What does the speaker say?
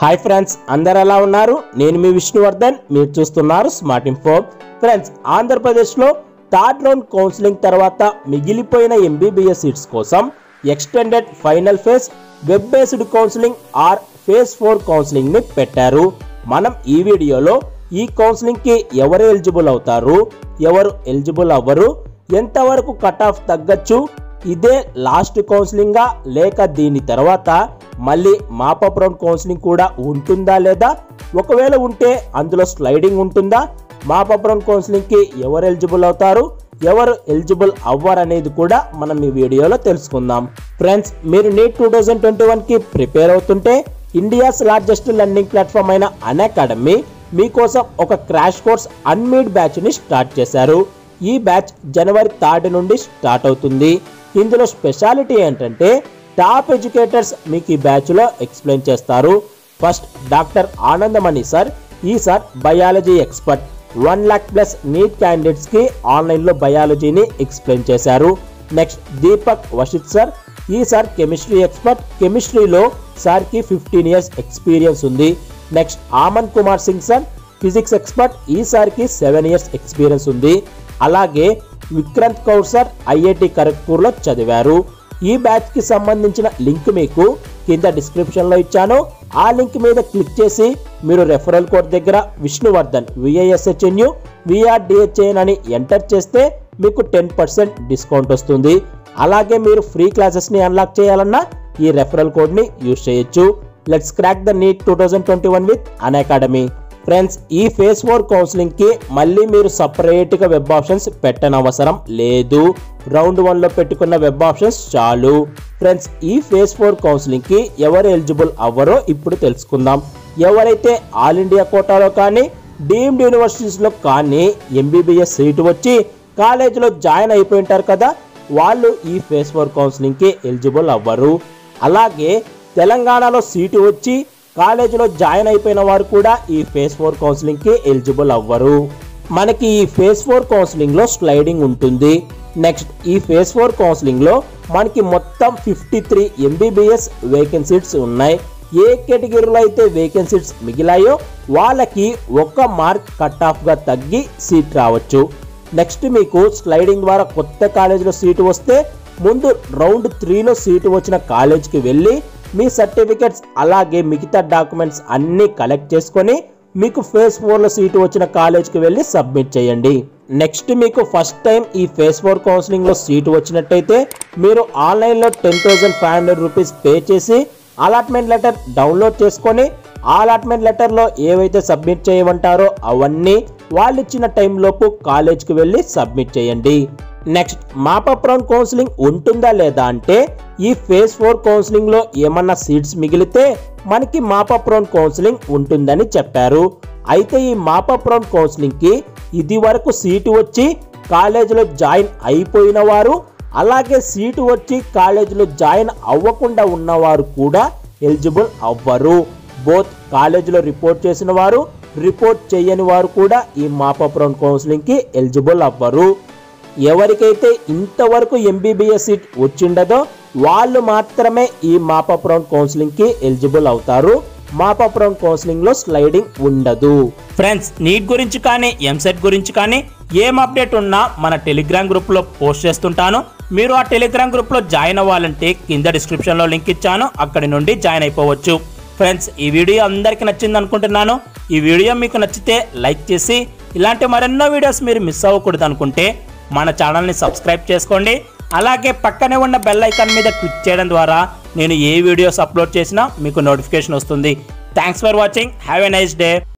hi friends అందరు ఎలా ఉన్నారు నేను మీ విష్ణువర్ధన్ మీరు చూస్తున్నారు స్మార్ట్ ఇన్ఫో ఫ్రెండ్స్ ఆంధ్రప్రదేశ్లో థర్డ్ రౌండ్ కౌన్సిలింగ్ తర్వాత మిగిలిపోయిన ఎంబీబీఎస్ సీట్స్ కోసం extended final phase web based counselling or phase four counselling ని పెట్టారు మనం ఈ వీడియోలో ఈ కౌన్సిలింగ్ కి ఎవరు ఎలిజిబుల్ అవుతారు ఎవరు ఎలిజిబుల్ అవ్వరు ఎంతవరకు కట్ ఆఫ్ తగ్గచ్చు ఇదే లాస్ట్ కౌన్సిలింగా లేక దీని తర్వాత మళ్ళీ మాపప్ రౌండ్ కౌన్సిలింగ్ కూడా ఉంటుందా లేదా ఒకవేళ ఉంటే అందులో స్లైడింగ్ ఉంటుందా మాపప్ రౌండ్ కౌన్సిలింగ్కి ఎవరు ఎలిజిబుల్ అవుతారు ఎవరు ఎలిజిబుల్ అవ్వరు అనేది కూడా మనం ఈ వీడియోలో తెలుసుకుందాం ఫ్రెండ్స్ మీరు నీట్ టూ థౌజండ్ ట్వంటీ వన్కి ప్రిపేర్ అవుతుంటే ఇండియాస్ లార్జెస్ట్ లెర్నింగ్ ప్లాట్ఫామ్ అయిన అన్ అకాడమీ మీకోసం ఒక క్రాష్ కోర్స్ అన్మీడ్ బ్యాచ్ని స్టార్ట్ చేశారు ఈ బ్యాచ్ జనవరి థర్డ్ నుండి స్టార్ట్ అవుతుంది ఇందులో స్పెషాలిటీ ఏంటంటే టాప్ ఎడ్యుకేటర్స్ మీకు ఈ బ్యాచ్లో ఎక్స్ప్లెయిన్ చేస్తారు ఫస్ట్ డాక్టర్ ఆనందమణి సార్ ఈ sir biology expert one lakh plus NEET క్యాండిడేట్స్కి ఆన్లైన్లో బయాలజీని ఎక్స్ప్లెయిన్ చేశారు నెక్స్ట్ దీపక్ వషిత్ సార్ ఈ సార్ కెమిస్ట్రీ ఎక్స్పర్ట్ కెమిస్ట్రీలో సార్కి ఫిఫ్టీన్ ఇయర్స్ ఎక్స్పీరియన్స్ ఉంది next Aman Kumar Singh sir physics expert ఈ సార్కి సెవెన్ ఇయర్స్ ఎక్స్పీరియన్స్ ఉంది అలాగే విక్రాంత్ కౌర్ సార్ ఐఐటి ఖరగ్పూర్లో చదివారు ఈ బ్యాచ్కి సంబంధించిన లింక్ మీకు కింద డిస్క్రిప్షన్లో ఇచ్చాను ఆ లింక్ మీద క్లిక్ చేసి మీరు రెఫరల్ కోడ్ దగ్గర విష్ణువర్ధన్ విఐఎస్హెచ్ఎన్యు విఆర్డిహెచ్ఎన్ అని ఎంటర్ చేస్తే మీకు టెన్ పర్సెంట్ డిస్కౌంట్ వస్తుంది అలాగే మీరు ఫ్రీ క్లాసెస్ని అన్లాక్ చేయాలన్నా ఈ రెఫరల్ కోడ్ని యూజ్ చేయొచ్చు let's crack the NEET two thousand twenty one with Unacademy friends ఈ ఫేస్ ఫోర్ కౌన్సిలింగ్ కి మళ్ళీ మీరు సపరేట్ గా వెబ్ ఆప్షన్స్ పెట్టనవసరం లేదు రౌండ్ వన్ లో పెట్టుకున్న వెబ్ ఆప్షన్స్ చాలు ఫ్రెండ్స్ ఈ ఫేస్ ఫోర్ కౌన్సిలింగ్ కి ఎవరు ఎలిజిబుల్ అవ్వరో ఇప్పుడు తెలుసుకుందాం ఎవరైతే ఆల్ ఇండియా కోటాలో కానీ డీమ్డ్ యూనివర్సిటీస్ లో కానీ ఎంబీబీఎస్ సీటు వచ్చి కాలేజీలో జాయిన్ అయిపోయి ఉంటారు కదా వాళ్ళు ఈ ఫేస్ ఫోర్ కౌన్సిలింగ్ కి ఎలిజిబుల్ అవ్వరు అలాగే తెలంగాణలో సీటు వచ్చి కాలేజీలో జాయిన్ అయిపోయిన వారు కూడా ఈ ఫేస్ ఫోర్ కౌన్సిలింగ్కి ఎలిజిబుల్ అవ్వరు మనకి ఈ ఫేస్ ఫోర్ కౌన్సిలింగ్లో స్లైడింగ్ ఉంటుంది నెక్స్ట్ ఈ ఫేస్ ఫోర్ కౌన్సిలింగ్లో మనకి మొత్తం ఫిఫ్టీ త్రీ ఎంబీబీఎస్ వేకెన్సీస్ ఉన్నాయి ఏ కేటగిరీలో అయితే వేకెన్సీస్ మిగిలాయో వాళ్ళకి ఒక్క మార్క్ కట్ ఆఫ్గా తగ్గి సీట్ రావచ్చు నెక్స్ట్ మీకు స్లైడింగ్ ద్వారా కొత్త కాలేజీలో సీటు వస్తే ముందు రౌండ్ త్రీలో సీటు వచ్చిన కాలేజ్కి వెళ్ళి మీ సర్టిఫికెట్స్ అలాగే మిగతా డాక్యుమెంట్స్ అన్నీ కలెక్ట్ చేసుకొని మీకు ఫేస్ ఫోర్లో సీటు వచ్చిన కాలేజ్కి వెళ్ళి సబ్మిట్ చేయండి నెక్స్ట్ మీకు ఫస్ట్ టైం ఈ ఫేస్ ఫోర్ కౌన్సిలింగ్లో సీటు వచ్చినట్టయితే మీరు ఆన్లైన్లో ten thousand five hundred rupees pay చేసి అలాట్మెంట్ లెటర్ డౌన్లోడ్ చేసుకొని ఆ అలాట్మెంట్ లెటర్లో ఏవైతే సబ్మిట్ చేయమంటారో అవన్నీ వాళ్ళు ఇచ్చిన టైంలోపు కాలేజ్కి వెళ్ళి సబ్మిట్ చేయండి నెక్స్ట్ మాపప్ రౌండ్ కౌన్సిలింగ్ ఉంటుందా లేదా అంటే ఈ ఫేజ్ ఫోర్ కౌన్సిలింగ్ లో ఏమన్నా సీట్స్ మిగిలితే మనకి మాపప్ రౌండ్ కౌన్సిలింగ్ ఉంటుందని చెప్పారు అయితే ఈ మాపప్ రౌండ్ కౌన్సిలింగ్ కి ఇది వరకు సీటు వచ్చి కాలేజీలో జాయిన్ అయిపోయిన వారు అలాగే సీటు వచ్చి కాలేజీలో జాయిన్ అవ్వకుండా ఉన్నవారు కూడా ఎలిజిబుల్ అవ్వరు బోత్ కాలేజీలో రిపోర్ట్ చేసిన వారు రిపోర్ట్ చేయని వారు కూడా ఈ మాపప్ రౌండ్ కౌన్సిలింగ్కి ఎలిజిబుల్ అవ్వరు ఎవరికైతే ఇంతవరకు ఎంబీబీఎస్ సీట్ వచ్చిండదో వాళ్ళు మాత్రమే ఈ మాపప్ రౌండ్ కౌన్సిలింగ్కి ఎలిజిబుల్ అవుతారు మాపప్ రౌండ్ కౌన్సిలింగ్లో స్లైడింగ్ ఉండదు ఫ్రెండ్స్ నీట్ గురించి కానీ ఎంసెట్ గురించి కానీ ఏం అప్డేట్ ఉన్నా మన టెలిగ్రామ్ గ్రూప్లో పోస్ట్ చేస్తుంటాను మీరు ఆ టెలిగ్రామ్ గ్రూప్లో జాయిన్ అవ్వాలంటే కింద డిస్క్రిప్షన్లో లింక్ ఇచ్చాను అక్కడి నుండి జాయిన్ అయిపోవచ్చు ఫ్రెండ్స్ ఈ వీడియో అందరికీ నచ్చింది అనుకుంటున్నాను ఈ వీడియో మీకు నచ్చితే లైక్ చేసి ఇలాంటి మరెన్నో వీడియోస్ మీరు మిస్ అవ్వకూడదు అనుకుంటే మన ఛానల్ని సబ్స్క్రైబ్ చేసుకోండి అలాగే పక్కనే ఉన్న బెల్ ఐకాన్ మీద క్లిక్ చేయడం ద్వారా నేను ఏ వీడియోస్ అప్లోడ్ చేసినా మీకు నోటిఫికేషన్ వస్తుంది thanks for watching have a nice day